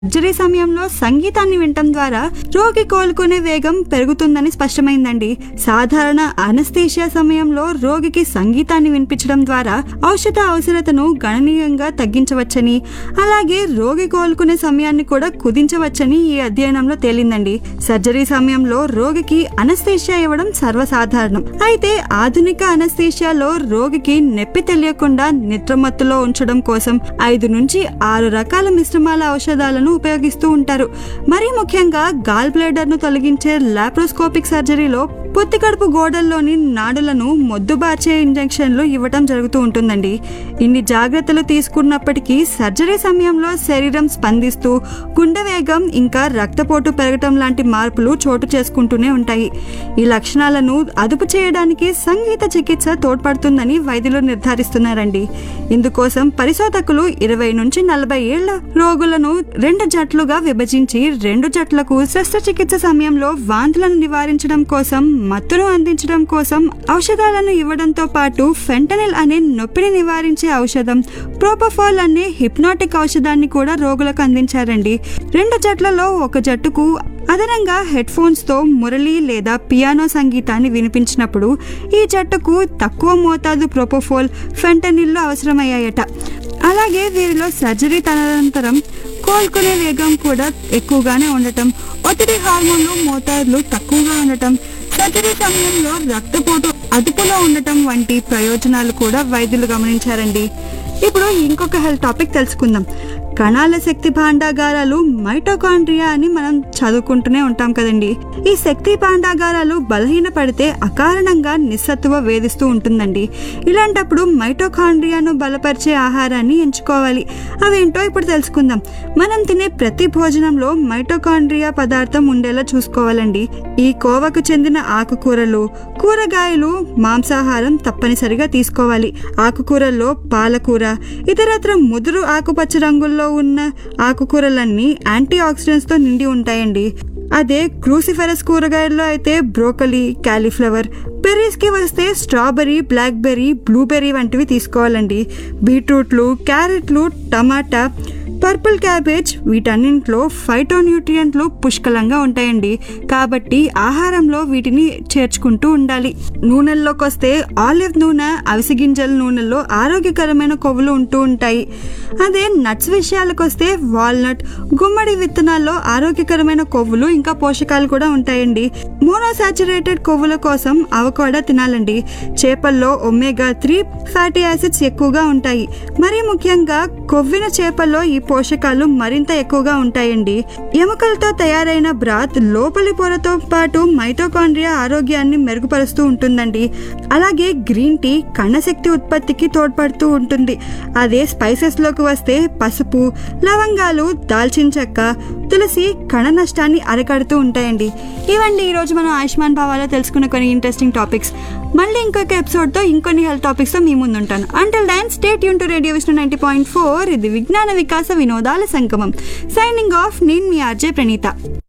surgery సమయంలో సంగీతాన్ని వినటం ద్వారా రోగి కోలుకునే వేగం పెరుగుతుందని స్పష్టమైందండి సాధారణ అనస్థీషియా సమయంలో రోగికి సంగీతాన్ని వినిపించడం ద్వారా ఔషధ అవసరతను గణనీయంగా తగ్గించవచ్చని అలాగే రోగి కోలుకునే సమయాన్ని కూడా కుదించవచ్చని ఈ అధ్యయనంలో తేలిందండి సర్జరీ సమయంలో రోగికి అనస్థీషియా ఇవ్వడం సర్వసాధారణం అయితే ఆధునిక అనస్థీషియాలో రోగికి నొప్పి తెలియకుండా నిద్రమత్తులో ఉంచడం కోసం ఐదు నుంచి ఆరు రకాల మిశ్రమాల ఔషధాలను ఉపయోగిస్తూ ఉంటారు మరీ ముఖ్యంగా గాల్ బ్లేడర్ ను తొలగించే లాప్రోస్కోపిక్ సర్జరీలో పొత్తి కడుపు గోడల్లోని నాడులను మొద్దుబార్చే ఇంజెక్షన్లు ఇవ్వటం జరుగుతూ ఉంటుందండి ఇన్ని జాగ్రత్తలు తీసుకున్నప్పటికీ సర్జరీ సమయంలో శరీరం స్పందిస్తూ గుండె వేగం ఇంకా రక్తపోటు పెరగటం లాంటి మార్పులు చోటు చేసుకుంటూనే ఉంటాయి ఈ లక్షణాలను అదుపు చేయడానికి సంగీత చికిత్స తోడ్పడుతుందని వైద్యులు నిర్ధారిస్తున్నారండి ఇందుకోసం పరిశోధకులు ఇరవై నుంచి నలభై ఏళ్ల రోగులను రెండు జట్లుగా విభజించి రెండు జట్లకు శస్త్రచికిత్స సమయంలో వాంతులను నివారించడం కోసం మత్తును అందించడం కోసం ఔషధాలను ఇవ్వడంతో పాటు ఫెంటనిల్ అనే నొప్పిని నివారించే ఔషధం ప్రోపఫాల్ అనే హిప్నాటిక్ ఔషధాన్ని కూడా రోగులకు అందించారండి రెండు జట్లలో ఒక జట్టుకు అదనంగా హెడ్ ఫోన్స్ తో మురళి లేదా పియానో సంగీతాన్ని వినిపించినప్పుడు ఈ జట్టుకు తక్కువ మోతాదు ప్రోపోఫోల్ ఫెంటనిల్లు అవసరమయ్యాయట అలాగే వీరిలో సర్జరీ తదనంతరం కోలుకునే వేగం కూడా ఎక్కువగానే ఉండటం ఒత్తిడి హార్మోన్లు మోతాదులు తక్కువగా ఉండటం సర్జరీ సమయంలో రక్తపోటు అదుపులో ఉండటం వంటి ప్రయోజనాలు కూడా వైద్యులు గమనించారండి ఇప్పుడు ఇంకొక హెల్త్ టాపిక్ తెలుసుకుందాం కణాల శక్తి భాండాగారాలు మైటోకాండ్రియా అని మనం చదువుకుంటూనే ఉంటాం కదండి ఈ శక్తి భాండాగారాలు బలహీన పడితే అకారణంగా నిస్సత్తువ వేధిస్తూ ఉంటుందండి ఇలాంటప్పుడు మైటోకాండ్రియాను బలపరిచే ఆహారాన్ని ఎంచుకోవాలి అవేంటో ఇప్పుడు తెలుసుకుందాం మనం తినే ప్రతి భోజనంలో మైటోకాండ్రియా పదార్థం ఉండేలా చూసుకోవాలండి ఈ కోవకు చెందిన ఆకుకూరలు కూరగాయలు మాంసాహారం తప్పనిసరిగా తీసుకోవాలి ఆకుకూరల్లో పాలకూర ఇతరత్ర ముదురు ఆకుపచ్చ రంగుల్లో ఉన్న ఆకుకూరలన్నీ యాంటీ ఆక్సిడెంట్స్ తో నిండి ఉంటాయండి అదే క్రూసిఫెరస్ కూరగాయల్లో అయితే బ్రోకలీ క్యాలీఫ్లవర్ బెర్రీస్ కి వస్తే స్ట్రాబెర్రీ బ్లాక్బెర్రీ బ్లూబెర్రీ వంటివి తీసుకోవాలండి బీట్రూట్లు క్యారెట్లు టమాటా పర్పుల్ క్యాబేజ్ వీటన్నింటిలో ఫైటోన్యూట్రియంట్లు పుష్కలంగా ఉంటాయండి కాబట్టి ఆహారంలో వీటిని చేర్చుకుంటూ ఉండాలి నూనెల్లోకి వస్తే ఆలివ్ నూనె అవిసి గింజల నూనెల్లో ఆరోగ్యకరమైన కొవ్వులు ఉంటూ ఉంటాయి అదే నట్స్ విషయాలకు వస్తే వాల్నట్ గుమ్మడి విత్తనాల్లో ఆరోగ్యకరమైన కొవ్వులు ఇంకా పోషకాలు కూడా ఉంటాయండి మోనోసాచురేటెడ్ కొవ్వుల కోసం అవకాడో తినాలండి చేపల్లో ఒమేగా త్రీ ఫ్యాటీ యాసిడ్స్ ఎక్కువగా ఉంటాయి మరీ ముఖ్యంగా కొవ్విన చేపల్లో ఈ పోషకాలు మరింత ఎక్కువగా ఉంటాయండి ఎముకలతో తయారైన బ్రాత్ లోపలి పొరతో పాటు మైటోకాండ్రియా ఆరోగ్యాన్ని మెరుగుపరుస్తూ ఉంటుందండి అలాగే గ్రీన్ టీ కణశక్తి ఉత్పత్తికి తోడ్పడుతూ ఉంటుంది అదే స్పైసెస్ లోకి వస్తే పసుపు లవంగాలు దాల్చిన చెక్క తులసి కణ నష్టాన్ని అరికడుతూ ఉంటాయండి ఇవండి ఈరోజు మనం ఆయుష్మాన్ భావాలో తెలుసుకున్న కొన్ని ఇంట్రెస్టింగ్ టాపిక్స్ మళ్ళీ ఇంకొక ఎపిసోడ్తో ఇంకొన్ని హెల్త్ టాపిక్స్తో మీ ముందు ఉంటాను అంటల్ దాన్ స్టేట్ యూన్ to radio Vishnu ninety point four ఇది విజ్ఞాన వికాస వినోదాల సంగమం సైనింగ్ ఆఫ్ నేను మీ ఆర్జే ప్రణీత